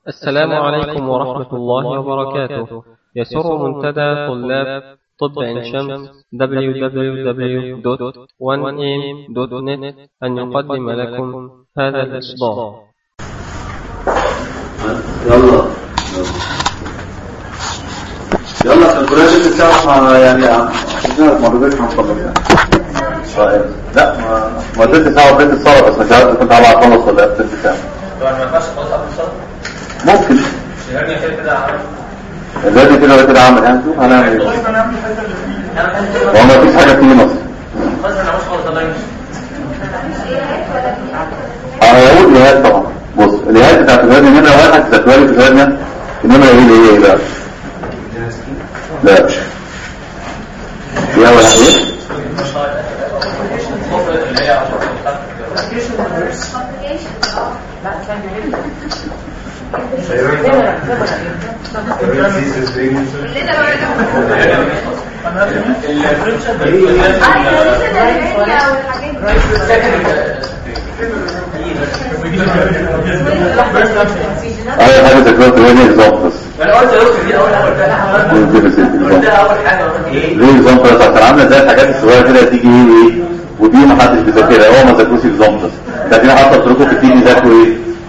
السلام عليكم ورحمة الله وبركاته يسر منتدى طلاب طب عين شمس www.1am.net أن يقدم لكم هذا الإصدار يلا يلا في البروجكت بتاعك مع يعني عشان ما رضيتش هنخلص يعني طيب. لا ما ما اديت ساعه وبديت الصلاه بس مش عارف كنت هبقى اخلص ولا اديت ساعه طبعا ما ينفعش خلاص قبل الصلاه ممكن يعني كده كده عمل الذي كده ولا كده عامل يعني شوف هنعمل ايه هو ما فيش حاجه فيه مصر خلاص انا مش خالص الله يمشي انا هقول الهاد طبعا بص الهاد بتاعت الهاد نمره واحد تكوالي في الهادنا النمره ايه اللي هي ايه بقى لا دي اول حاجه ايه اللي هي اول حاجه تكوالي في الهاد اكزامبلز انا قلت يا دكتور دي اول حاجه قلتها اول حاجه قلت ايه ليه اكزامبلز عشان عامله زي الحاجات الصغيره كده تيجي ايه ايه ودي ما حدش بيذاكرها هو ما ذاكروش اكزامبلز لكن حتى اتركوا في التيم يذاكروا ايه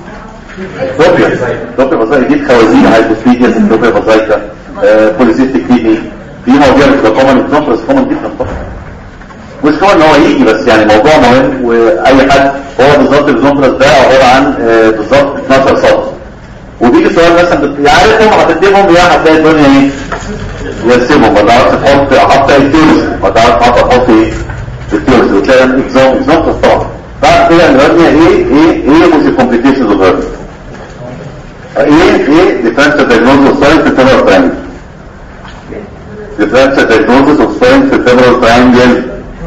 توبيا توبيا بسيطه دي خوازيق هايبوفيجيا توبيا بسيطه بوليسيستيك كيدني في مواضيع مش كومن اكزامبلز كومن جدا طبعا مش كمان ان هو يجي بس يعني موضوع مهم واي حد هو بالظبط الاكزامبلز ده عباره عن آه، بالظبط 12 سطر وبيجي سؤال مثلا بت- عارفهم هتكتبهم يا هتلاقي الدنيا ايه يرسمهم ما تعرفش تحط احط اي تولز ما تعرفش حتى تحط ايه التولز وتلاقي اكزام اكزامبلز طبعا بعد كده الهرنيا ايه ايه ايه was the complications of hernia ايه ايه differential diagnosis of spine في femoral triangle differential diagnosis of spine في femoral triangle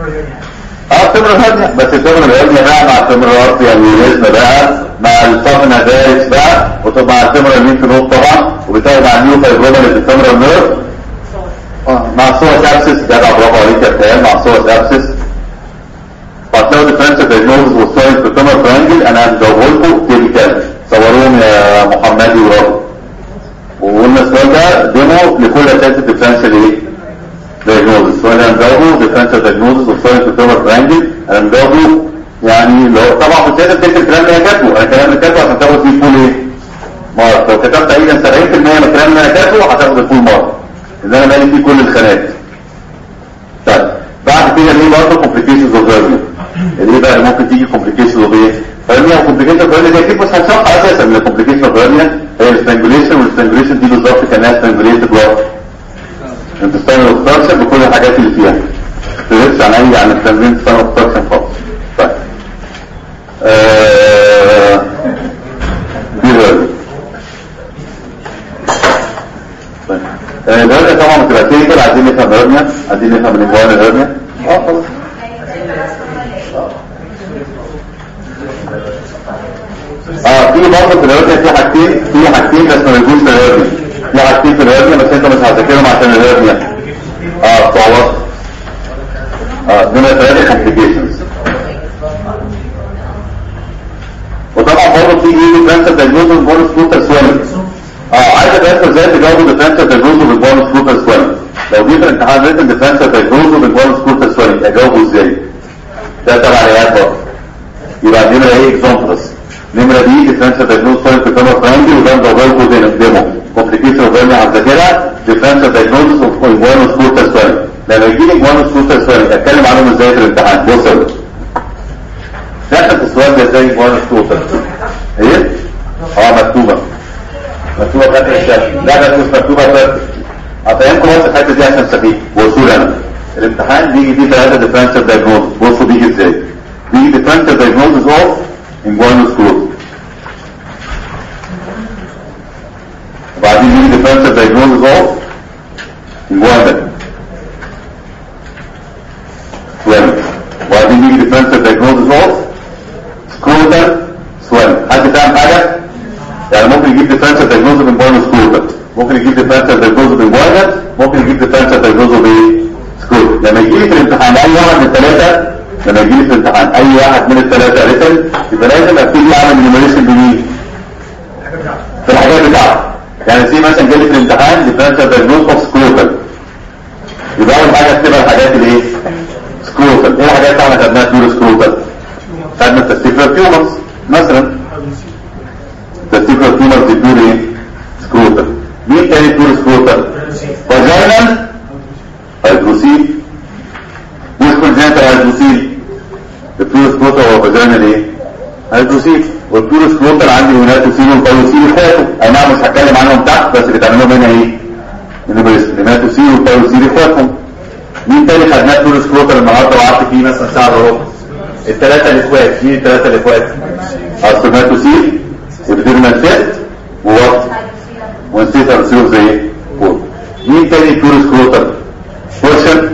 اه femoral hernia بس femoral hernia بقى مع femoral artery aneurysm بقى مع الفافنا دايركس بقى وطبعا مع الفيمورال لينف نود طبعا وبالتالي مع النيو فايبروما اللي في الفيمورال نيرف اه مع السوس ابسس جدع برافو عليك يا بتاعي مع السوس ابسس فهتلاقوا differential diagnosis والساينس في femoral triangle انا هجاوبه لكم تيبيكال صوروهم يا محمدي ورابط وقلنا السؤال ده ديمو لكل اساس الديفرنشال ايه؟ diagnosis السؤال اللي هنجاوبه differential diagnosis والساينس في femoral triangle انا هنجاوبه يعني لو طبعا كنت لازم تكتب الكلام اللي انا كاتبه انا الكلام اللي كاتبه عشان تاخد فيه فول ايه؟ مارك لو كتبت تقريبا 70% من الكلام اللي انا كاتبه هتاخد الفول مارك لان انا مالي فيه كل الخانات طيب بعد كده ليه برضه complications of hernia اللي بقى اللي ممكن تيجي complications of ايه؟ hernia وcomplications of hernia دي اكيد مش هنشرحها اساسا من complications of hernia هي السترانجوليشن والسترانجوليشن دي بالظبط كانها سترانجوليتد بلاد intestinal obstruction بكل الحاجات اللي فيها ما تدرسش عن اي عن intestinal obstruction خالص طيب آه، دي hernia طيب آه، الهرنيا طبعا بتبقى كلينيكال عايزين نفهم الهرنيا عايزين نفهم الانجوان الهرنيا اه خلاص اه في برضه في الهرنيا في حاجتين في حاجتين بس ما بيجوش في الهرنيا في حاجتين في الهرنيا بس انت مش هتذاكرهم عشان الهرنيا اه بتوع وسط اه دول ثلاثه كومبليكيشنز وطبعا برضه في ايه ديفرنشال دايجنوز بونس فلوتر سويلنج اه عايز ادرس ازاي تجاوب ديفرنشال دايجنوز بالبونس فلوتر سويلنج لو جيت الامتحان ريتن ديفرنشال دايجنوز بالبونس فلوتر سويلنج اجاوبه ازاي ده تبع العيال برضه يبقى النمره ايه اكزامبلز نمره دي ديفرنشال دايجنوز سويلنج في كاميرا ترانجل وده مجاوبه لكم ديمو كومبليكيشن اوف هيرنيا هتذاكرها ديفرنشال دايجنوز اوف بونس فلوتر سويلنج لما يجي لي بونس فلوتر سويلنج اتكلم عنهم ازاي في الامتحان بص يا دكتور. دخل السؤال ده ازاي بونس فلوتر ايه اه مكتوبه مكتوبه بتاعت الشاشة لا ده مش مكتوبه بتاعت هفهمكم بس الحته دي عشان سخيف بصوا انا الامتحان بيجي فيه ثلاثه ديفرنشال دايجنوز بصوا بيجي ازاي بيجي ديفرنشال دايجنوز اوف انجوانوس كروز وبعدين بيجي ديفرنشال دايجنوز اوف انجوانا سويل وبعدين بيجي ديفرنشال دايجنوز اوف سكروتال سويل حد فاهم حاجه؟ يعني ممكن يجيب ديفرنشال دايجنوز من بوينت سكروتال ممكن يجيب ديفرنشال دايجنوز من بوينت ممكن يجيب ديفرنشال دايجنوز بايه سكروت لما يجي لي في الامتحان اي واحد من الثلاثه لما يجي لي في الامتحان اي واحد من الثلاثه ريتن يبقى لازم ابتدي اعمل نيوميريشن بمين في الحاجات بتاعته يعني سي مثلا جالي في الامتحان ديفرنشال دايجنوز اوف سكروتال يبقى اول حاجه اكتبها الحاجات الايه سكروتال ايه الحاجات اللي احنا خدناها تقول سكروتال خدنا التستيكولار تيومرز مثلا التستيكولار تيومرز دي تقول ايه سكروتال مين تاني تقول سكروتال فاجينال هيدروسيل مش كونجنتال هيدروسيل البيور سكروتال هو فاجينال ايه هيدروسيل والبيور سكروتال عندي هيماتوسيل والبايوسيل اخواته اي نعم مش هتكلم عنهم تحت بس بتعملهم هنا ايه الهيماتوسيل والبايوسيل اخواتهم مين تاني خدناه بيور سكروتال النهارده وقعدت فيه مثلا ساعه الا ربع الثلاثه الاخوات مين الثلاثه الاخوات الهيماتوسيل والديرمال فيت ووات ونسيت ارسيوف زي فور مين تاني بيور سكروتال بورشن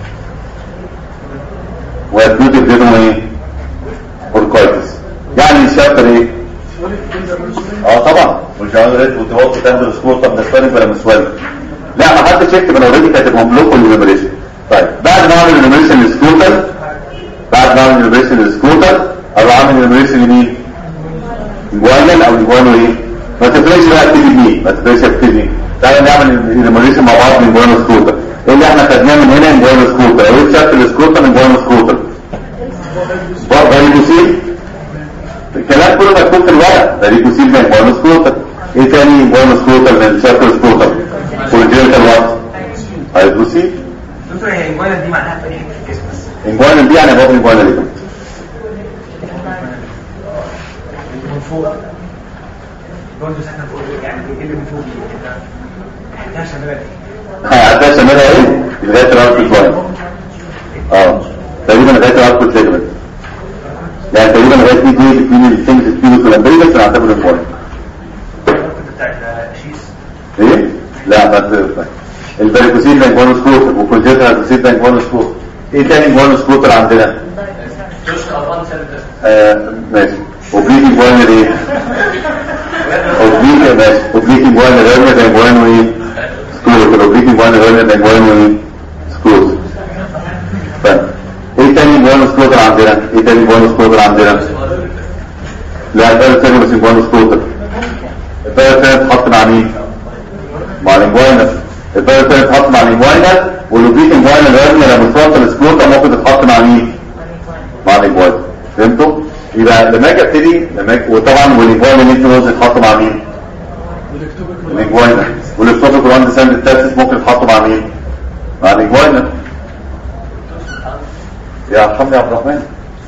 وادوتي بينهم ايه اوركايتس يعني الشابتر ايه اه طبعا والجوان ريت وتوقف تاخد السكروتال من السوالف ولا من السوالف لا ما حدش يكتب انا اوريدي كاتبهم لكم النيوميريشن طيب بعد ما اعمل النيوميريشن للسكروتال بعد ما اعمل النيوميريشن للسكروتال اروح اعمل النيوميريشن لمين جوانل او جوانو ايه ما تفرقش بقى اكتب مين ما تفرقش اكتب مين تعالى نعمل النيوميريشن مع بعض من جوانو سكروتال ايه اللي احنا خدناه من هنا من جوانو سكروتال ايه شكل السكروتال من جوانو سكروتال فاريكوسيل الكلام كله مكتوب في الورق فاريكوسيل من جوانو سكروتال ايه تاني جوانو سكروتال من شكل سكروتال كونجنتال وات هيدروسيل دكتور هي الجواله دي معناها في حته الجسم بس انجوانا دي يعني بطن انجوانا دي من فوق برضه احنا بنقول يعني ايه اللي من فوق دي ده شمالات هيعدها شمالها ايه لغايه الارض الجوانا اه تقريبا لغايه الارض السيجمنت يعني تقريبا لغايه دي دي بتكون الثينجز سبيروس والامبريكس انا اعتبر الجوانا بتاع الشيس ايه لا ما تقدر الباريكوسيل لانجوانو سكوتر وكونجيتا هيدروسيل لانجوانو سكوتر ايه تاني انجوانو سكوتر عندنا جوش الأطفال سنة آه ماشي اوبليك انجوانو ايه اوبليك ماشي اوبليك انجوانو غيرنا لانجوانو ايه سكوتر اوبليك انجوانو غيرنا لانجوانو ايه سكوتر طيب ايه تاني انجوانو سكوتر عندنا ايه تاني انجوانو سكوتر عندنا لا ده الثاني بس انجوانو سكوتر الدرجة الثانية تتحط مع مين؟ مع الانجوانا الدرجة الثانية تتحط مع الانجوانا واللوبيك انجوانا الرسمة لما توصل السكروتا ممكن تتحط مع مين؟ مع الانجوانا فهمتوا؟ يبقى لما اجي ابتدي لما أجي وطبعا والانجوانا اللي انت نوز يتحط مع مين؟ الانجوانا والاكتوبيك والاند ساند التاسس ممكن يتحطوا مع مين؟ مع الانجوانا يا ارحمني يا عبد الرحمن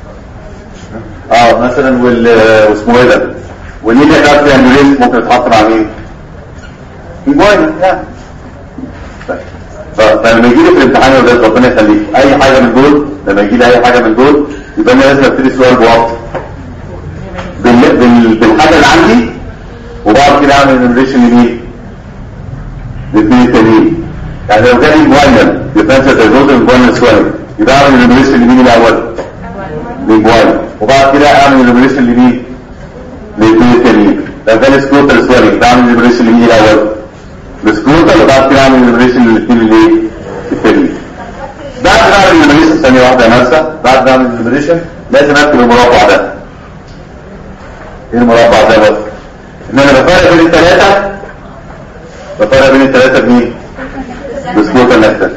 اه مثلا وال واسمه ايه ده والليليا كارت انجوليس ممكن يتحط مع مين انجوانا يعني طيب. ف- فلما يجي لي في الامتحان يا ولاد ربنا يخليك اي حاجه من دول لما يجي لي اي حاجه من دول يبقى انا لازم ابتدي السؤال بوقت بال... بال... بالحاجه اللي عندي وبعد كده اعمل انيميشن لمين؟ للاثنين التانيين يعني لو جالي انجوانا ديفرنشال دايجنوز انجوانا سوالف يبقى اعمل انيميشن لمين الاول؟ لانجوانا وبعد كده اعمل انيميشن لمين؟ للاثنين التانيين لو جالي سكروتال سوالف بعمل انيميشن لمين الاول؟ السكروتال وبعد كده اعمل انيميشن للاثنين الايه؟ التانيين بعد ما اعمل انيميشن ثانيه واحده يا نفسه بعد ما اعمل انيميشن لازم اكتب المربع ده ايه المربع ده بس ان انا بفرق بين الثلاثه بفرق بين الثلاثه بمين؟ بسكروتال نكتر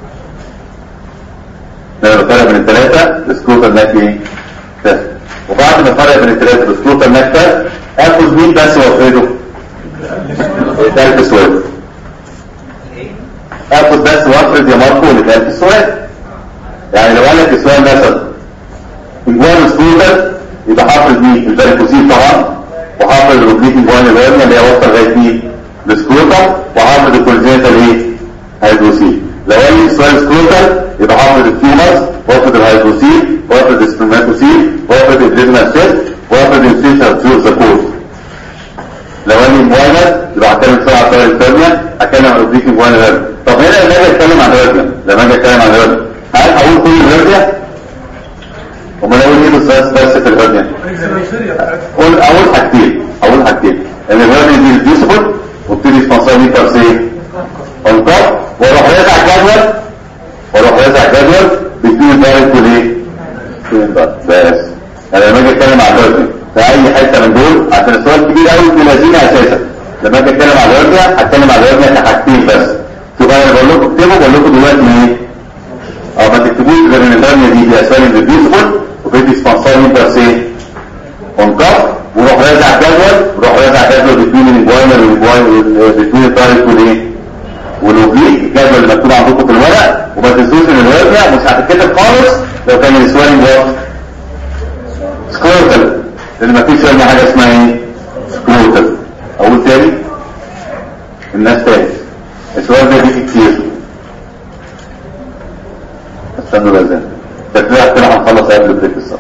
انا بفرق بين الثلاثه بسكروتال نكتر ايه؟ تست وبعد ما افرق بين الثلاثه بسكروتال نكتر اخذ مين بس وافرده؟ الثالث سؤال اخد بس وافرد يا ماركو لثالث السؤال يعني لو قال لك السؤال مثلا انجوان سكروتال يبقى حافظ مين الفاريكوسيل طبعا وحافظ الروبليك انجوان الهرنيا اللي هي واصله لغايه مين السكروتال وحافظ الكونجنتال ايه هيدروسيل لو قال لي السؤال سكروتال يبقى حافظ التيومرز وافرد الهيدروسيل وافرد السبرماتوسيل وافرد الجيرنال سيل وافرد الفيشر تيوب زكوت لو قال لي مواينر يبقى هتكلم بسرعه عن الطريقه الثانيه هتكلم عن الروبليك انجوان الهرنيا طب هنا لما اجي اتكلم عن الهرنيا لما اجي اتكلم عن الهرنيا هل هقول كل الهرنيا امال اقول ايه بس بس في الهرنيا قول اول حاجتين اول حاجتين ان الهرنيا دي ريديوسبل وابتدي سبونسر ميتر سي اون توب واروح رازع الجدول واروح رازع الجدول بتكون دايركت وليه؟ بس انا لما اجي اتكلم عن الهرنيا في اي حته من دول عشان السؤال كبير قوي ابن لذينه اساسا لما اجي اتكلم على الهرنيا هتكلم على الهرنيا كحاجتين بس شوف انا بقول لكم اكتبوا بقول لكم دلوقتي ايه اه ما تكتبوش غير ان الهرنيا دي دي اسفل ريديوسبل وفي سبونسر يبقى ايه اون كف وروح رازع جدول وروح رازع جدول بين الجواينر والجواينر بين الدايركت والايه والاوبليك الجدول اللي مكتوب عندكم في الورق وما تنسوش ان الهرنيا مش هتتكتب خالص لو كان السوالين وات سكروتال لان مفيش هرنيا حاجه اسمها ايه سكروتال اقول تاني الناس تاني السؤال ده بيجي كتير استنوا لازم تكليح كده هنخلص قبل بريك الصف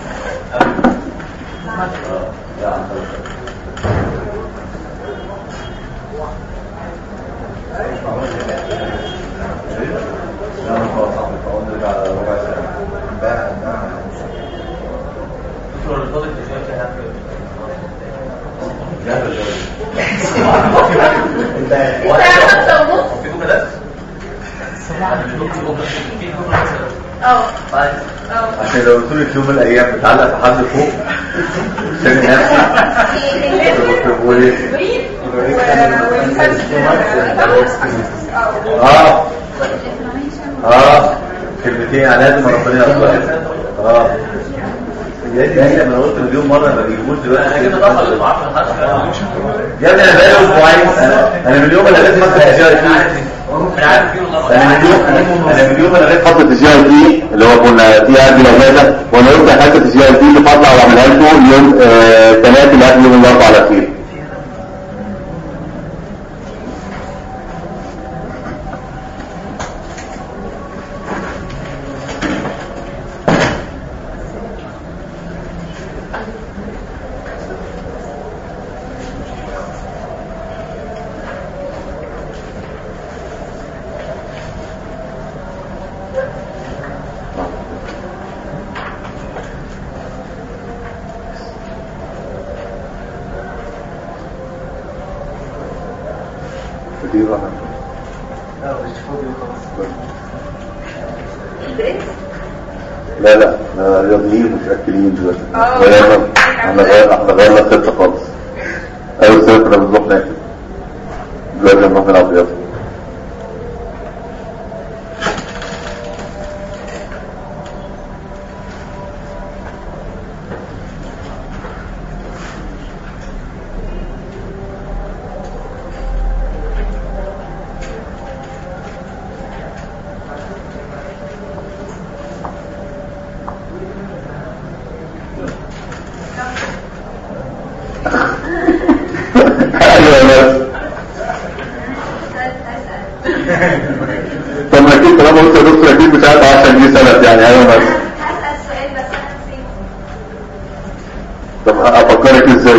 اه عشان لو قلت لك يوم من الايام بتعلق في حد فوق عشان نفسي كنت بقول ايه اه اه كلمتين على لازم ربنا يرضى اه يا ابني لما قلت مليون مره ما بيجيبوش دلوقتي انا كده دخل يا ابني انا بقالي اسبوعين انا من اليوم اللي لازم افتح الجي انا من اليوم انا من اليوم اللي لغايه فتره الجي اي تي اللي هو كنا فيها قبل الاجازه وانا قلت حته الجي اي تي اللي فاضله واعملها لكم يوم ثلاث اللي قبل يوم الاربعاء الاخير دي راحة. لا لا احنا رياضيين مش اكلين دلوقتي اه. غيرنا احنا غير احنا غيرنا الخطه خالص ايوه السنه كنا بنروح ناكل دلوقتي بنروح نلعب رياضه ايوه بس طب ما اكيد طالما قلت يا دكتور اكيد مش عارف 10 جنيه سنه يعني ايوه بس هسأل سؤال بس انا نسيت طب افكرك ازاي؟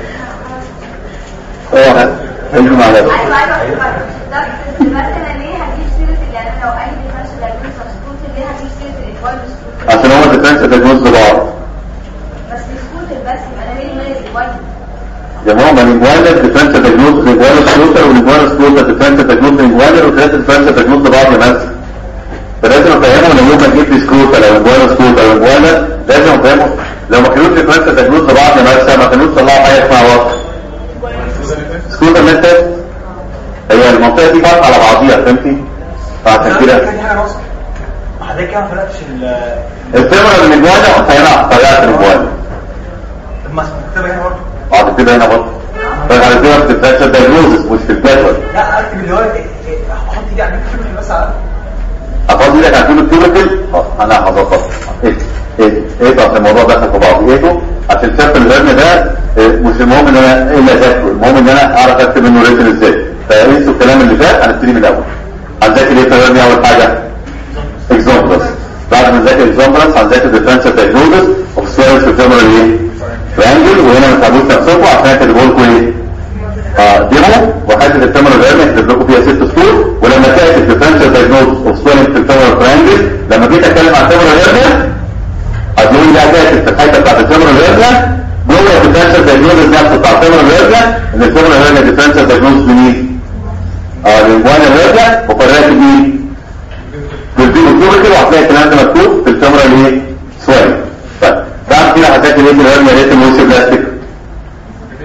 اه حلو معلش ايوه ايوه افتكرت طب مثلا ليه هجيب سيره يعني انا لو اي ديفرنس دايجنوز سكوت ليه هجيب سيره الايكوال سكوت عشان هما ديفرنس دايجنوز لبعض بس سكوت بس يبقى انا ليه مالي الايكوال يا ماما الانجوانر ديفرنس دايجنوز لانجوانر سلوتر والانجوانر سلوتر ديفرنس دايجنوز لانجوانر وثلاثه ديفرنس دايجنوز لبعض يا ناس فلازم افهمهم ان يوم ما تجيب لي سكروتر او انجوانر سكروتر او انجوانر لازم افهمهم لو ما كانوش ديفرنس دايجنوز لبعض يا ناس ما كانوش طلعوا حاجه اسمها وقت سكروتر ميثود هي المنطقه دي فاتحه على بعضيها فهمتي؟ فعشان كده كان حاجه ناقصه حضرتك كده ما فرقتش ال الفيمورال من الانجوانر هنا طلعت الانجوانر ما كتبها هنا برضه اه كده هنا برضه فهنعرفها في الديفرنس دايجنوز مش في الجدول لا اكتب اللي هو إيه- إيه، احط ايدي على الكتب بس على هفضي لك عن كل الكيميكال اه انا هظبط ايه ايه ايه طب الموضوع دخل في بعض ايه عشان شاف الهرم ده إيه، مش المهم ان انا ايه اللي اذاكره المهم ان انا اعرف اكتب منه ريتن ازاي فانسوا الكلام اللي فات هنبتدي من الاول هنذاكر ايه في الهرم اول حاجه اكزامبلز بعد ما نذاكر اكزامبلز هنذاكر ديفرنشال دايجنوزس اوف سيرس فيمورال ايه تريانجل وهنا ما تعبوش نفسكم عشان اكتب لكم ايه اه ديمو وحته الفيمورال هيرنيا هكتب لكم فيها ست سطور ولما تاتي الديفرنشال دايجنوز اوف سويلنج في الفيمورال تريانجل لما جيت اتكلم عن الفيمورال هيرنيا هتقول لي بقى كاتب في الحته بتاعت الفيمورال هيرنيا جوه الديفرنشال دايجنوز نفسه بتاع الفيمورال هيرنيا ان الفيمورال هيرنيا ديفرنشال دايجنوز لمين؟ اه للجوان هيرنيا وقررت مين؟ بالبيوتوبيكال وهتلاقي الكلام ده مكتوب في الفيمورال ايه؟ سويلنج طيب بعد كده هذاكر ايه الهيرنيا ريتم ويسي بلاستيك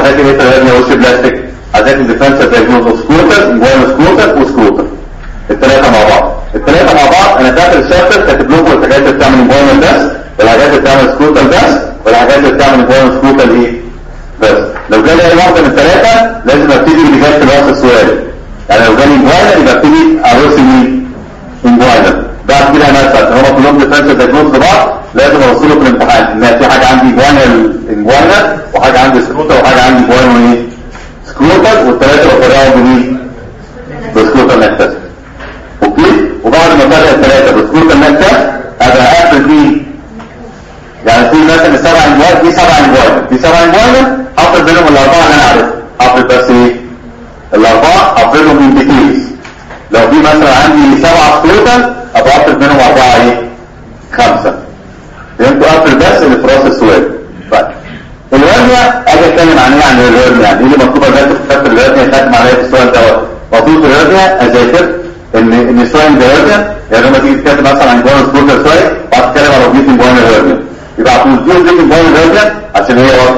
هذاكر ايه تلاتة وش بلاستيك هذاكر ديفنسر دايجنوز اوف سكوتر انجوان سكوتر وسكوتر الثلاثه مع بعض الثلاثه مع بعض انا فاكر الشابتر كاتب لكم الحاجات اللي بتعمل انجوان بس والحاجات اللي بتعمل سكوتر بس والحاجات اللي بتعمل انجوان سكوتر ايه بس لو جالي اي واحده من الثلاثه لازم ابتدي باجابه راس السؤال يعني لو جالي انجوانا يبقى ابتدي ارسم مين انجوانا بعد كده انا اسال هما كلهم ديفنسر دايجنوز لبعض لازم اوصله في الامتحان ان في حاجه عندي انجوانا انجوانا وحاجه عندي سكروتر وحاجه عندي انجوانا وايه سكروتر والثلاثه بفرقهم بمين بسكروتر نكتس اوكي وبعد ما فرق الثلاثه بسكروتر نكتس ابقى اقفل فيه يعني في مثلا سبع انجوان في سبع انجوان في سبع انجوان حافظ بينهم الاربعه اللي انا عارفها حافظ بس ايه الاربعه حافظهم من ديتيلز لو في مثلا عندي سبعه سكروتر ابقى حافظ بينهم اربعه ايه خمسه فهمتوا قفل بس اللي في راس السؤال طيب الهرنيا اجي اتكلم عن ايه عن الهرنيا يعني ايه اللي مكتوبه دلوقتي في كتاب الهرنيا خدم عليا في السؤال دوت مطلوب الهرنيا اذاكر ان ان السؤال ده هرنيا يعني لما تيجي تتكلم مثلا عن جوان سكوتر شويه وهتتكلم على اوبجيكتيف جوان الهرنيا يبقى هتقول دي اوبجيكتيف جوان الهرنيا عشان هي وقت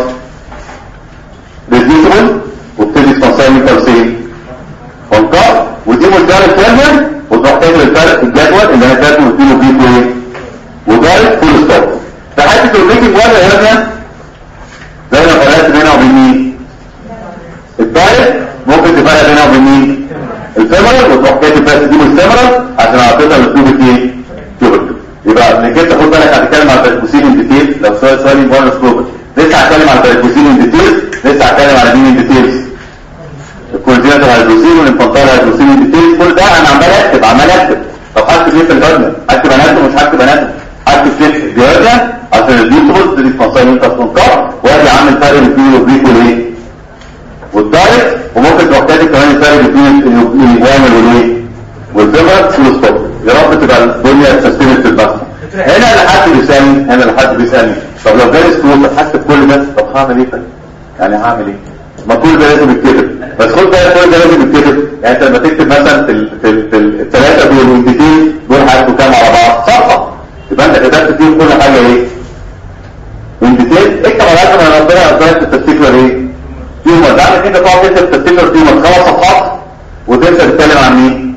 ريديوسبل وبتدي سبونسر ميتال فانكار ودي مشكله الهرنيا وتروح تعمل الفرق في الجدول اللي انا كاتبه وتديله بيه ايه ودايركت فول ستوب في حته الاوبجيكتيف جوان الهرنيا زي ما فرقت بينها وبين مين الدايركت ممكن تفرق بينها وبين مين الفيمورال وتروح كاتب بس دي والفيمورال عشان اعطيتها للكوبك ايه كوبك يبقى انك انت خد بالك هتتكلم على البريكوسين ان ديتيل لو سؤال سؤال بونس كوبك لسه هتكلم على البريكوسين ان ديتيل لسه هتكلم على مين ان ديتيلز الكونجنتال هيدروسين والانفانتال هيدروسين ان ديتيل كل ده انا عمال اكتب عمال اكتب طب هكتب ايه في الهرنيا هكتب اناتوم مش هكتب اناتوم هكتب فيكس ديوريا عشان الديوتوبل دي سبونسر انت سبونسر وادي عامل فرق بين الاوبليك والايه والدايركت وممكن تروح كاتب كمان الفرق بين الاجوامل والايه والفيبر فول ستوب يا رب تبقى الدنيا سستينت في البحث هنا لحد بيسالني هنا لحد بيسالني طب لو جالي سكروت هكتب كل ده طب هعمل ايه طيب؟ يعني هعمل ايه ما كل ده لازم يتكتب بس خد بالك كل ده لازم يتكتب يعني انت لما تكتب مثلا في ال في, ال في ال- الثلاثه دول والديتيل دول هيبقوا كام على بعض صفحه يبقى انت كتبت فيهم كل حاجه ايه والديتيل اكتب على قد ما ربنا قدرك تفتكر ايه تيومر ده انك انت تقعد تكتب تفتكر تيومر خمس صفحات وتبدا تتكلم عن مين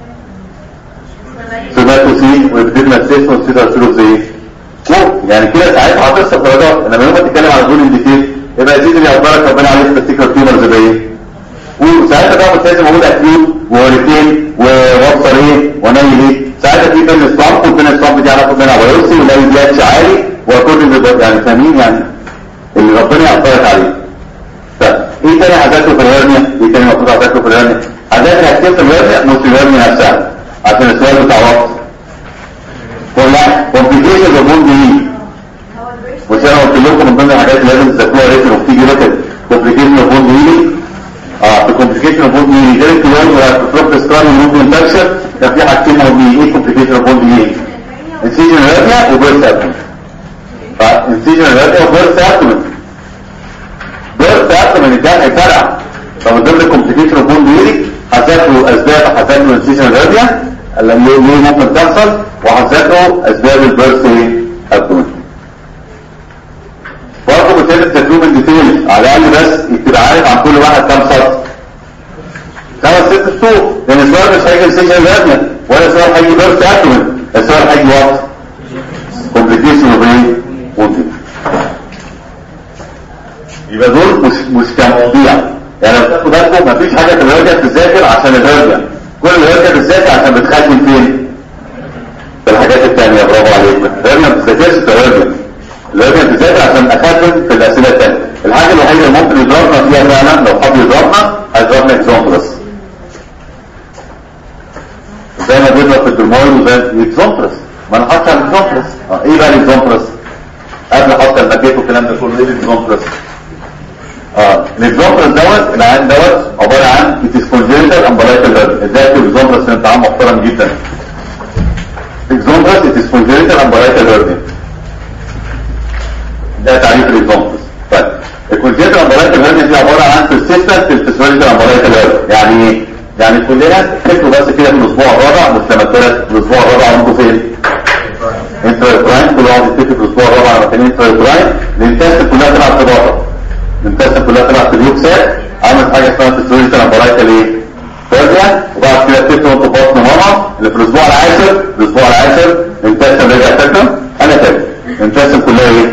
سوماتوسين وابتدنا السيس والسيتر سيروف زي كود يعني كده ساعتها هتصل درجات انما يوم ما تتكلم على دول الديتيل يبقى يا سيدي اللي يقدرك ربنا عليك تفتكر تيومر زي ايه وساعتها بقى مش لازم اقول اكيوت ووريتين ووصل ايه ونايل ايه ساعتها في بين الصمت والبين الصمت دي هناخد منها ويرسي ونايل دي اتش عالي وكل يعني فاهمين يعني اللي ربنا يقدرك عليه طيب ايه تاني هذاكره في الهرنيا ايه تاني المفروض هذاكره في الهرنيا هذاكر حاجتين في الهرنيا مش الهرنيا نفسها عشان السؤال بتاع وقت ولا كومبليكيشن اوف بوند دي هو البريش مش انا قلت لكم من ضمن الحاجات اللي لازم تذاكروها ريتن وبتيجي ريتن كومبليكيشن اوف بوند هيلينج اه في كومبليكيشن اوف بوند هيلينج غير الكلام ولا بتروح سكان ممكن تكسر كان في حاجتين مهمين ايه كومبليكيشن اوف بوند هيلينج انسيجن هيرنيا وبيرث ابدومن فانسيجن هيرنيا وبيرث ابدومن بيرث ابدومن ده هيفرع فمن ضمن الكومبليكيشن اوف بوند هيلينج هذاكروا اسباب هذاكروا انسيجن هيرنيا اللي ليه ممكن تحصل وهذاكروا اسباب البيرث ابدومن برضه مش لازم تكتبوا بالديتيل على الاقل بس تبقى عارف عن كل واحد كام سطر خمس ست سطور لان السؤال مش هيجي سيشن لازمه ولا سؤال هيجي بيرث ابدومن السؤال هيجي وقت كومبليكيشن اوف ايه ممكن يبقى دول مش مش كمواضيع يعني لو تاخدوا بالكم مفيش حاجه في الهرجه بتذاكر عشان الهرجه كل الهرجه بتذاكر عشان بتخزن فين في الحاجات الثانيه برافو عليك الهرجه ما بتذاكرش في الهرجه الهرجه بتذاكر عشان اخزن في الاسئله الثانيه الحاجه الوحيده اللي ممكن يضربنا فيها فعلا لو حد يضربنا هيضربنا اكزامبلس زي ما بيضرب في الدرمويد وزي الاكزامبلس ما انا حاطط على الاكزامبلس اه ايه بقى الاكزامبلس قبل حط الماكيت والكلام ده كله ايه الاكزامبلس اه الاكزامبلس دوت العين دوت عباره عن it is congenital umbilical hernia ازاي الاكزامبلس انت عام محترم جدا اكزامبلس it is congenital umbilical hernia ده تعريف الاكزامبلس طيب الكونجنتال امبلايكال هيرنيا دي عباره عن persistent الفيسيولوجيكال امبلايكال هيرنيا يعني ايه؟ يعني كلنا تفتكروا بس كده في الاسبوع الرابع مش لما الثلاث الاسبوع الرابع عندكم فين؟ انترا برايم كل واحد يفتكر في الاسبوع الرابع مكان انترا برايم الانتست كلها تلعب في بره الانتستين كلها طلعت في اليوكسات عملت حاجه اسمها فيسيولوجيكال امبرايكال ايه؟ فازيا وبعد كده بتكتب في بطن ماما اللي في الاسبوع العاشر الاسبوع العاشر الانتستين رجع تاكل انا تاني الانتستين كلها ايه؟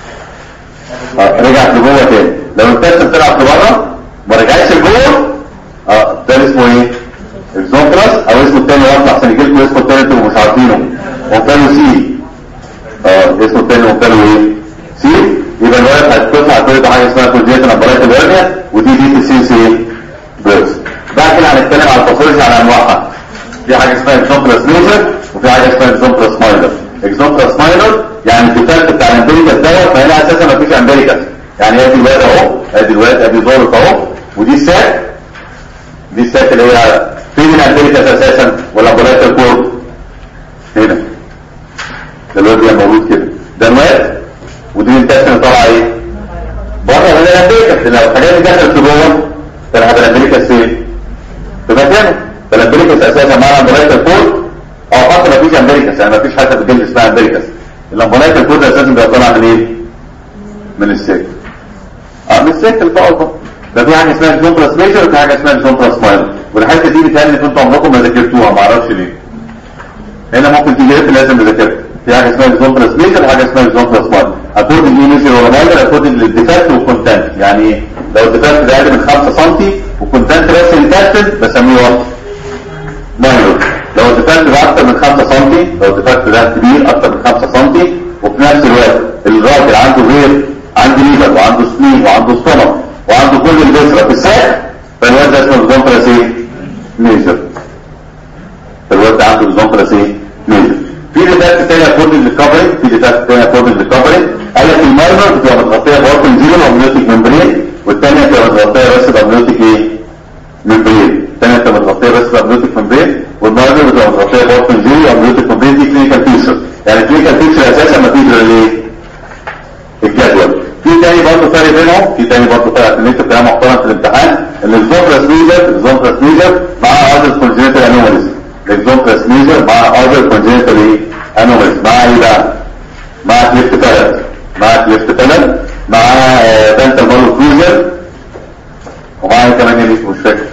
آه، رجعت لجوه تاني لو الانتستين طلعت لبره ما رجعتش لجوه اه ده اسمه ايه؟ الزونترس او اسمه التاني واطلع عشان يجي لكم اسمه التاني انتوا مش عارفينه وكانوا سي اه اسمه التاني وكانوا ايه؟ سي يبقى الولد هتطلع هتولد حاجه اسمها كونجيتال امبرايت الهرنيا ودي دي تي سي ايه؟ بيرث بعد كده هنتكلم على الباثولوجي على انواعها في حاجه اسمها اكزومبلاس ميجر وفي حاجه اسمها اكزومبلاس ماينر اكزومبلاس ماينر يعني الديفكت بتاع الامبريكاس دوت فهنا اساسا ما فيش امبريكاس يعني ادي الواد اهو ادي الواد ادي زورك اهو ودي الساك دي الساك اللي هي فين الامبريكاس اساسا ولا امبريكاس الكور هنا ده الواد ده موجود كده ده الواد ودي الانتستين طالعه ايه بره من الامبريكاس لو الحاجات دي دخلت جوه كان هيبقى الامبريكاس فين في مكانه فالامبريكاس اساسا مع الامبريكاس الكور او حتى ما فيش امبريكاس يعني ما فيش حاجه في الجلد اسمها امبريكاس الامبريكاس الكور ده اساسا بيبقى طالع من ايه من السيك اه من السيك الفوق ده في حاجه اسمها جومبلاس ميجر وفي حاجه اسمها جومبلاس ماينر والحته دي بتهيألي ان انتوا عمركم ما ذاكرتوها ما اعرفش ليه هنا ممكن تيجي هنا لازم نذاكرها في حاجه اسمها جومبلاس ميجر وحاجه اسمها جومبلاس ماينر اكوردنج ايه ميجر ولا ماينر اكوردنج للديفكت والكونتنت يعني ايه لو الديفكت ده اقل من 5 سم والكونتنت بس انتستد بسميه وات ماينر لو الديفكت ده اكتر من 5 سم لو الديفكت ده كبير اكتر من 5 سم وفي نفس الوقت الراجل عنده غير عنده ليفر وعنده سنين وعنده ستومك وعنده كل البذرة في الساق فالواد ده اسمه الزومبلاس ايه؟ ميجر الواد ده عنده الزومبلاس ايه؟ ميجر في ديتاكت تاني اكوردنج للكفرنج في ديتاكت تاني اكوردنج للكفرنج قال لك الماينر بتبقى متغطيه بوركن زيرو امنيوتيك ممبرين والثانيه بتبقى متغطيه بس بامنيوتيك ايه؟ ممبرين الثانيه بتبقى متغطيه بس بامنيوتيك ممبرين والماينر بتبقى متغطيه بوركن زيرو امنيوتيك ممبرين دي كلينيكال فيشر يعني كلينيكال فيشر اساسا ما فيش غير الايه؟ الجدول في تاني برضه فرق بينهم في تاني برضه فرق ان انت بتبقى محترم في الامتحان ان الزومبلاس ميجر الزومبلاس ميجر مع اذر كونجنتال انوماليز الزومبلاس ميجر مع اذر كونجنتال ايه انوماليز مع ايه بقى مع كليفت بلد مع كليفت بلد مع بنتال مارو كروزر ومع ايه كمان اللي مش فاكر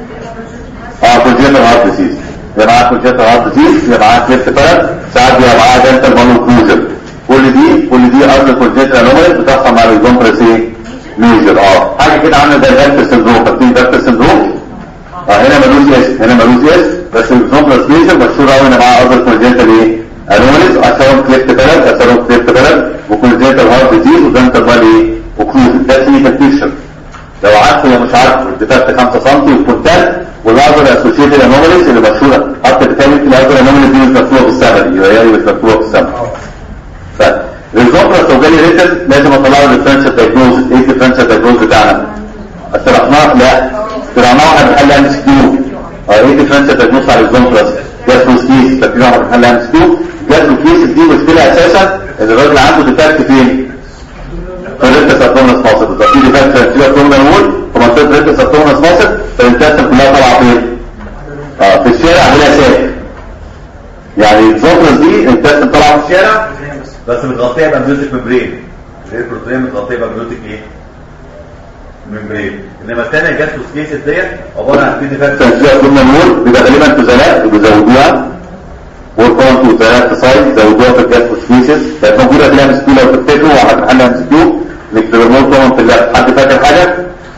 اه كونجنتال هارت ديزيز يبقى معاه كونجنتال هارت ديزيز يبقى معاه كليفت بلد ساعات بيبقى معاه بنتال مارو كروزر كل دي كل دي اصل كونجنتال انوماليز بتحصل مع الزومبلاس ايه ميجر اه حاجه كده عامله زي الهيرت سندروم فاكرين الهيرت سندروم اه هنا ملوش اسم هنا ملوش اسم بس الزومبلاس ميجر مشهور قوي ان معاه اصل كونجنتال ايه انوماليز اشهرهم كليفت بلد اشهرهم كليفت بلد وكونجنتال هارت ديزيز وبنتال مال ايه وكروز ده كلينيكال بيكتشر لو عارفه يا مش عارفه الديفكت 5 سم والكونتال والاذر اسوشيتد انوماليز اللي مشهوره حتى بتعمل الاذر انوماليز دي مش مكتوبه بالسمري يبقى هي مش مكتوبه بالسمري فالزومبلاس لو جالي ريتن لازم اطلع له الديفرنشال دايجنوز ايه الديفرنشال دايجنوز بتاعنا اشرحناه لا اشرحناه واحنا بنحل ام اس كيو اه ايه الديفرنشال دايجنوز على الزومبلاس جاستروس كيس فاكرين واحنا بنحل ام اس كيو جاسترو كيس دي مشكله اساسا ان الراجل عنده ديفكت فين في الريتس ابدومنس ماسل بالظبط في ديفكت في الابدومنال وول في منطقه الريتس ابدومنس ماسل فالانتستين كلها طالعه فين اه في الشارع بلا ساك يعني الزومبلاس دي الانتستين طالعه في الشارع بس متغطيه بامنيوتيك ممبرين غير البروتين متغطيه بامنيوتيك ايه ممبرين انما الثانيه جاستروس كيسز ديت عباره عن في ديفكت تنسيق ضمن النور بيبقى غالبا تزالات وبيزودوها والكونت وزالات سايت زودوها في الجاستروس كيسز كانت موجوده في الام كيو لو تفتكروا واحد حل ام كيو الاكترمول طبعا في اللاب حد فاكر حاجه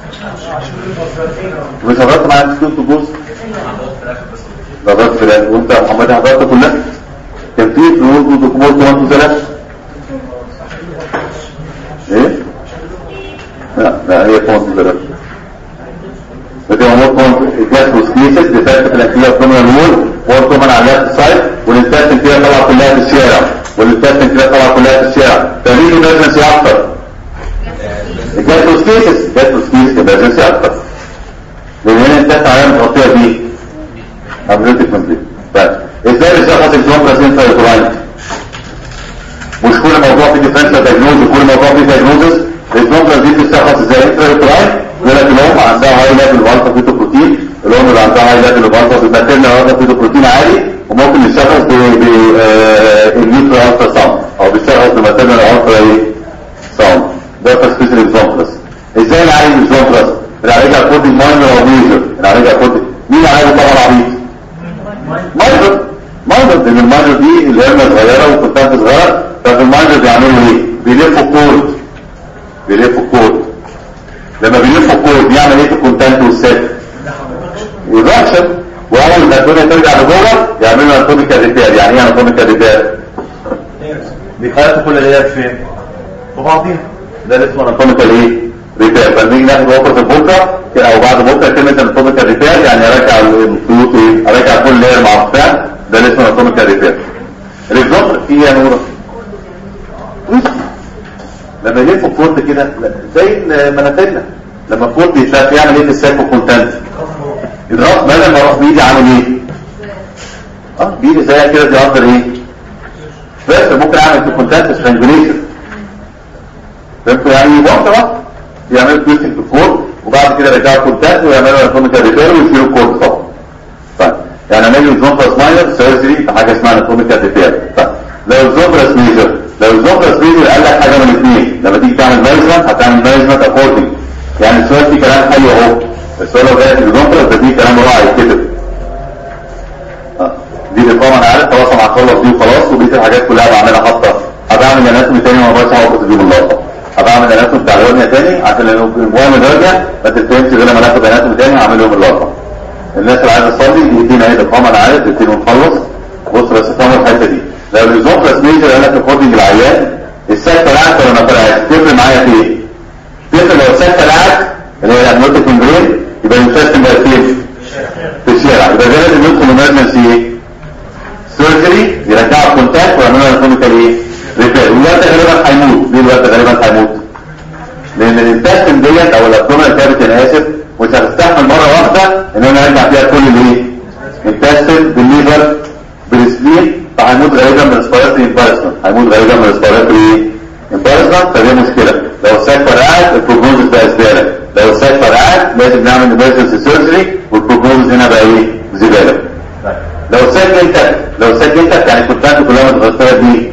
مش حضرت معايا ام كيو تبوظ حضرت فلان وانت يا محمد حضرت كلها كان في فلوس ودكمول طبعا وزالات ايه لا لا هي كونت زرق لكن هو كونت الجاستروس كيسس ديفكت في الاكتيا ابدومينال وول وهو طبعا على الليفت سايد والانتستين كده طالعه كلها في الشارع والانتستين كده طالعه كلها في الشارع فمين ايمرجنسي اكتر الجاستروس كيسس الجاستروس كيسس ايمرجنسي اكتر لان هنا الانتستين عليها متغطيه بيه امنيوتيك ممبرين طيب ازاي بنشخص الجومبلاس انفايتولايت مش كل موضوع فيه ديفرنشال دايجنوز وكل موضوع فيه دايجنوزز الجمله دي بتشخص ازاي انترايتراين يقول لك الام عندها هاي ليفل الفا فيتو بروتين الام اللي عندها هاي ليفل الفا الماتيرنال الفا فيتو بروتين عالي وممكن يشخص ب ب النيوترال الترا ساوند او بيشخص بماتيرنال الترا ايه ساوند ده تشخيص الاكزامبلس ازاي نعالج الزونترس بنعالجها كودي ماينر او ميجر بنعالجها كودي مين عالج طبعا عبيط ماينر ماينر لان الماينر دي اللي هي صغيره وكونتاكت صغيره ففي الماينر بيعملوا ايه بيلفوا كود بيلفوا كود لما بيلفوا كود بيعمل ايه في الكونتاكت والسيت يركشن واول ما الدنيا ترجع لجوه يعملوا اناتوميكال ريبير يعني ايه اناتوميكال ريبير بيخيطوا كل اللي فين في بعضيها ده اللي اسمه اناتوميكال ايه ريبير فلما نيجي ناخد وقت البكره او بعد بكره كلمه اناتوميكال ريبير يعني ارجع الخيوط ايه ارجع كل لير مع البتاع ده اللي اسمه اناتوميكال ريبير الريزلت فيه يا نوره لما يلف الكورد كده لا، زي مناخيرنا لما الكورد يتلف يعمل ايه في الساكو كونتنت الراس بدل ما اروح بايدي عامل ايه اه بايدي زي كده دي اقدر ايه بس ممكن اعمل في كونتنت سترانجوليشن فهمتوا يعني واحده واحده يعملوا تويستنج في الكورد وبعد كده يرجعوا كونتنت ويعملوا اناتوميكال ريبير ويشيلوا الكورد طبعا طيب يعني اعملوا زومبرس ماينر سيرجري في حاجه اسمها اناتوميكال ريبير طيب لو الزومبرس ميجر لو الزومبرس ميجر قال لك حاجه من الاثنين لما تيجي تعمل مانجمنت هتعمل مانجمنت اكوردنج يعني السؤال فيه كلام حلو اهو السؤال لو جاي في الزومبرس ده فيه كلام رائع يتكتب آه. دي بالطبع انا عارف خلاص انا هخلص دي وخلاص وبقيه الحاجات كلها بعملها حاطه هبعمل اناتومي تاني وما بقاش هقعد دي باللقطه هبعمل اناتومي بتاع الورنيا تاني عشان لو المهم الرجع ما تتفهمش غير لما ناخد اناتومي تاني هعمل يوم اللقطه الناس اللي عايزه تصلي دقيقتين اهي بالطبع انا عارف دقيقتين ونخلص بص بس فهموا الحته دي لو الزومبرس ميجر قال لك الكودنج العيان السكه طلعت ولا ما طلعتش تفرق معايا في ايه؟ تفرق لو السكه طلعت اللي هي الامنوتيك ممبرين يبقى الانفستن بقى فين؟ في الشارع يبقى ده لازم ندخل امرجنسي ايه؟ سيرجري يرجعوا الكونتاكت ويعملوا اناتوميكال ايه؟ ريبير والوقت غالبا هيموت ليه الوقت غالبا هيموت؟ لان الانتستن ديت او الابدومينال كافيتي انا اسف مش هتستحمل مره واحده ان انا ارجع فيها كل الايه؟ انتستن بالليفر بالسليم فهيموت غالبا من ريسبيراتوري امبارسمنت هيموت غالبا من ريسبيراتوري امبارسمنت فدي مشكله لو الساك فرقعت البروجنوز بقى زباله لو الساك فرقعت لازم نعمل امرجنسي سيرجري والبروجنوز هنا بقى ايه؟ زباله لو الساك انت لو الساك انت يعني كنت كلها متغطيه بايه؟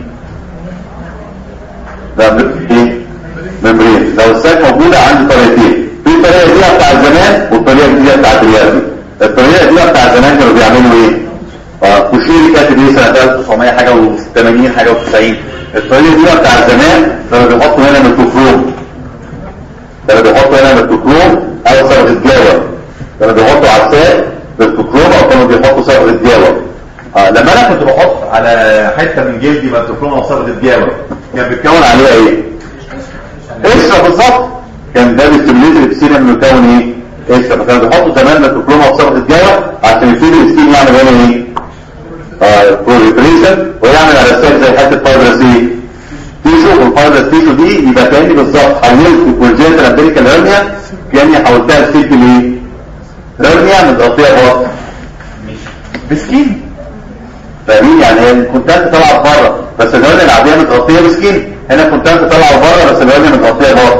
لا ايه؟ ممبرين لو الساك موجوده عندي طريقتين في الطريقه دي بتاع زمان والطريقه دي بتاع دلوقتي الطريقه دي بتاع زمان كانوا بيعملوا ايه؟ اه كوشيري كاتب ايه سنه 1900 حاجه و80 حاجه و90 الطريقه دي بتاع زمان كانوا بيحطوا هنا ميكروفون كانوا بيحطوا هنا ميكروفون او صبغه جاوه كانوا بيحطوا عساك بالميكروفون او كانوا بيحطوا صبغه جاوه اه لما انا كنت بحط على حته من جلدي ميكروفون او صبغه جاوه كان بيتكون عليها ايه؟ قشره بالظبط كان ده بيستميليت الابسيليوم مكون ايه؟ قشره فكانوا بيحطوا زمان ميكروفون او صبغه جاوه عشان يبتدي الابسيليوم يعمل هنا ايه؟ بروليفريشن ويعمل على السيل زي حته فايبرس ايه تيشو والفايبرس تيشو دي يبقى كاني بالظبط حولت كونجنتال امريكان هيرنيا كاني حولتها لسيلك الايه هيرنيا متغطيه بوسط بسكين فاهمين يعني هي الكونتاكت طالعه بره بس الهيرنيا العاديه متغطيه بسكين هنا الكونتاكت طالعه بره بس الهيرنيا متغطيه بوسط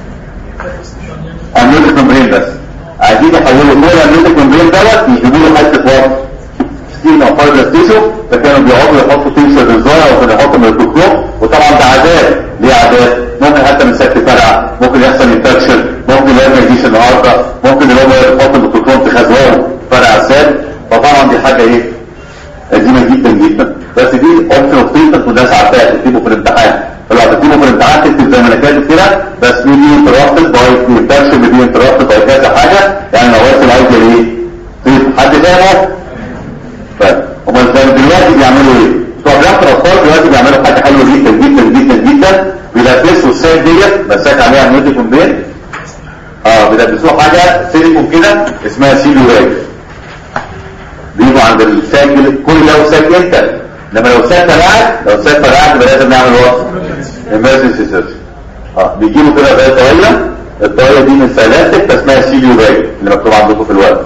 امنيوتيك ممبرين بس عايزين يحولوا كل الامنيوتيك ممبرين دوت يجيبوا له حته وسط ستين او فايبرس تيشو فكانوا بيقعدوا يحطوا تيشو بالزايا وكانوا يحطوا ميكروسكوب وطبعا ده عذاب ليه عذاب ممكن حتى من سكت فرع ممكن يحصل انفكشن ممكن الواد ما يجيش النهارده ممكن الواد يحط الميكروسكوب تخزوه فرع الساد فطبعا دي حاجه ايه قديمه جدا جدا بس دي اوبشن اوف تريتمنت والناس عارفاها تكتبه في الامتحان فلو هتكتبه في الامتحان تكتب زي ما انا كاتب كده بس دي دي انترابتد باي انفكشن دي انترابتد باي كذا حاجه يعني لو وصل عايز ايه حد فاهمه طيب هما ازاي دلوقتي بيعملوا ايه؟ بتوع جامعة الاطفال دلوقتي بيعملوا حاجه حلوه جدا جدا جدا جدا بيلبسوا الساك ديت مساك عليها نيوتي كومبين اه بيلبسوها حاجه سيليكون كده اسمها سيلو راج بيجوا عند الساك كل لو ساك انت لما لو ساك فرقعت لو ساك فرقعت يبقى لازم نعمل وصف emergency surgery اه بيجيبوا كده زي طاوله الطاوله دي من سيلاتك اسمها سيلو راج اللي مكتوب عندكم في الورق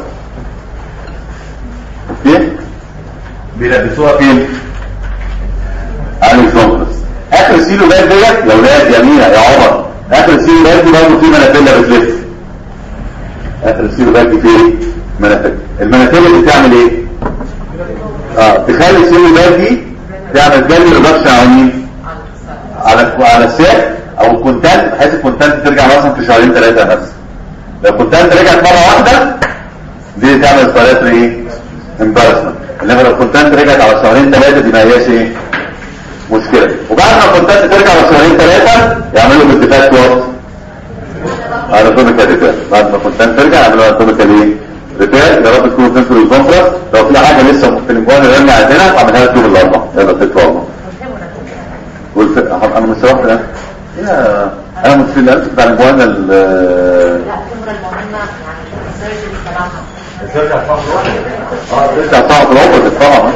اوكي بيلبسوها فين على الزنقرس اخر سيلو باد ديت يا ولاد يا مينا يا عمر اخر سيلو باد دي برضه في منافله بتلف اخر سيلو باد دي فين منافله المنافله دي بتعمل ايه اه تخلي السيلو باد دي تعمل جلي ريدكشن على مين على على الساك او كونتنت بحيث الكونتنت ترجع مثلا في شهرين ثلاثه بس لو كونتنت رجعت مره واحده دي تعمل اسبيراتوري ايه امبارسمنت انما لو كونتنت رجعت على شهرين ثلاثه دي ما هياش ايه مشكله وبعد ما الكونتنت ترجع على شهرين ثلاثه يعملوا بالديفاكت وقت اناتوميكال ريبير بعد ما كونتنت ترجع يعملوا اناتوميكال ايه ريبير يا رب تكونوا فهمتوا الكونفرنس لو في حاجه لسه في الامكان اللي احنا عايزينها هعملها لكم الاربعه يلا اتكلوا على الله والف... انا مش رحت ده يا انا مش في الامس بتاع الامكان ال لا الخبرة المهمة يعني السيرجري بصراحة اه لسه هتقع في العمر طبعا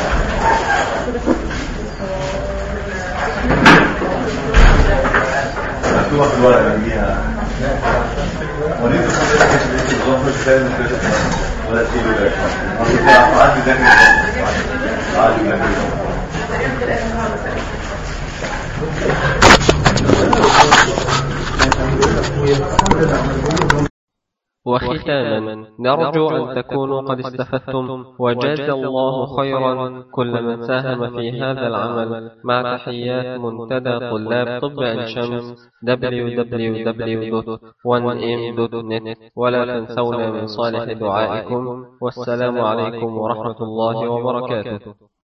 مكتوبة في الورقة اللي فيها وليد الخبرة كانت بيت الظهر مش فاهم مش ولا تشيله ده عادي ده عادي ده وختاما نرجو أن تكونوا قد استفدتم وجاز الله خيرا كل من ساهم في هذا العمل مع تحيات منتدى طلاب طب عين شمس www.1m.net ولا تنسونا من صالح دعائكم والسلام عليكم ورحمة الله وبركاته